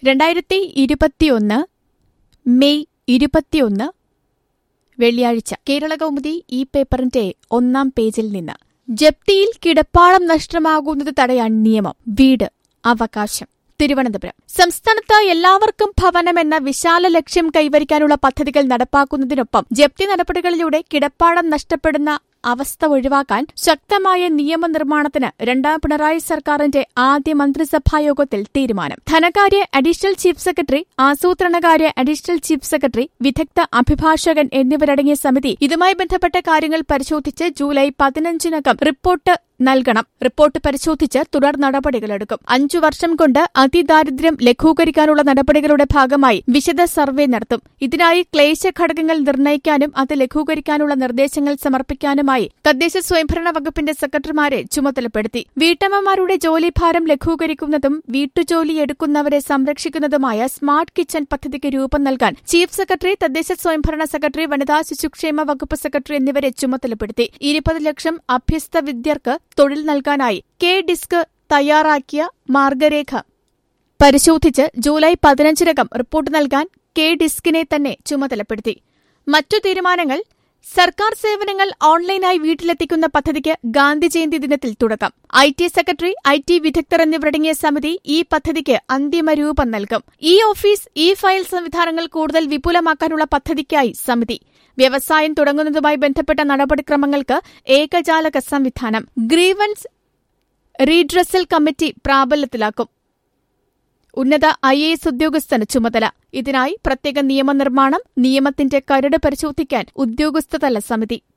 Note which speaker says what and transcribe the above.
Speaker 1: രണ്ടായിരത്തി ഇരുപത്തിയൊന്ന് മെയ് ഇരുപത്തിയൊന്ന് വെള്ളിയാഴ്ച കേരളകൗമുദി ഈ പേപ്പറിന്റെ ഒന്നാം പേജിൽ നിന്ന് ജപ്തിയിൽ കിടപ്പാളം നഷ്ടമാകുന്നത് തടയാൻ നിയമം വീട് അവകാശം തിരുവനന്തപുരം സംസ്ഥാനത്ത് എല്ലാവർക്കും ഭവനം എന്ന വിശാല ലക്ഷ്യം കൈവരിക്കാനുള്ള പദ്ധതികൾ നടപ്പാക്കുന്നതിനൊപ്പം ജപ്തി നടപടികളിലൂടെ കിടപ്പാടം നഷ്ടപ്പെടുന്ന അവസ്ഥ ഒഴിവാക്കാൻ ശക്തമായ നിയമനിർമ്മാണത്തിന് രണ്ടാം പിണറായി സർക്കാരിന്റെ ആദ്യ മന്ത്രിസഭായോഗത്തിൽ തീരുമാനം ധനകാര്യ അഡീഷണൽ ചീഫ് സെക്രട്ടറി ആസൂത്രണകാര്യ അഡീഷണൽ ചീഫ് സെക്രട്ടറി വിദഗ്ധ അഭിഭാഷകൻ എന്നിവരടങ്ങിയ സമിതി ഇതുമായി ബന്ധപ്പെട്ട കാര്യങ്ങൾ പരിശോധിച്ച് ജൂലൈ പതിനഞ്ചിനകം റിപ്പോർട്ട് നൽകണം റിപ്പോർട്ട് പരിശോധിച്ച് തുടർ നടപടികളെടുക്കും അഞ്ചു വർഷം കൊണ്ട് അതിദാരിദ്ര്യം ലഘൂകരിക്കാനുള്ള നടപടികളുടെ ഭാഗമായി വിശദ സർവേ നടത്തും ഇതിനായി ക്ലേശ ഘടകങ്ങൾ നിർണ്ണയിക്കാനും അത് ലഘൂകരിക്കാനുള്ള നിർദ്ദേശങ്ങൾ സമർപ്പിക്കാനുമായി തദ്ദേശ സ്വയംഭരണ വകുപ്പിന്റെ സെക്രട്ടറിമാരെ ചുമതലപ്പെടുത്തി വീട്ടമ്മമാരുടെ ജോലിഭാരം ലഘൂകരിക്കുന്നതും വീട്ടുജോലി എടുക്കുന്നവരെ സംരക്ഷിക്കുന്നതുമായ സ്മാർട്ട് കിച്ചൺ പദ്ധതിക്ക് രൂപം നൽകാൻ ചീഫ് സെക്രട്ടറി തദ്ദേശ സ്വയംഭരണ സെക്രട്ടറി വനിതാ ശിശുക്ഷേമ വകുപ്പ് സെക്രട്ടറി എന്നിവരെ ചുമതലപ്പെടുത്തി ഇരുപത് ലക്ഷം അഭ്യസ്ത വിദ്യർക്ക് തൊഴിൽ നൽകാനായി കെ ഡിസ്ക് തയ്യാറാക്കിയ മാർഗരേഖ പരിശോധിച്ച് ജൂലൈ പതിനഞ്ചിനകം റിപ്പോർട്ട് നൽകാൻ കെ ഡിസ്കിനെ തന്നെ ചുമതലപ്പെടുത്തി മറ്റു തീരുമാനങ്ങൾ സർക്കാർ സേവനങ്ങൾ ഓൺലൈനായി വീട്ടിലെത്തിക്കുന്ന പദ്ധതിക്ക് ഗാന്ധി ജയന്തി ദിനത്തിൽ തുടക്കം I T secretary I T വിദഗ്ധർ എന്നിവരടങ്ങിയ സമിതി ഈ പദ്ധതിക്ക് അന്തിമ രൂപം നൽകും ഇ ഓഫീസ് ഇ ഫയൽ സംവിധാനങ്ങൾ കൂടുതൽ വിപുലമാക്കാനുള്ള പദ്ധതിക്കായി സമിതി വ്യവസായം തുടങ്ങുന്നതുമായി ബന്ധപ്പെട്ട നടപടിക്രമങ്ങൾക്ക് ഏകജാലക സംവിധാനം ഗ്രീവൻസ് റീഡ്രസൽ കമ്മിറ്റി പ്രാബല്യത്തിലാക്കും ഉന്നത ഐ എ എസ് ഉദ്യോഗസ്ഥന് ചുമതല ഇതിനായി പ്രത്യേക നിയമനിർമ്മാണം നിയമത്തിന്റെ കരട് പരിശോധിക്കാൻ ഉദ്യോഗസ്ഥതല സമിതി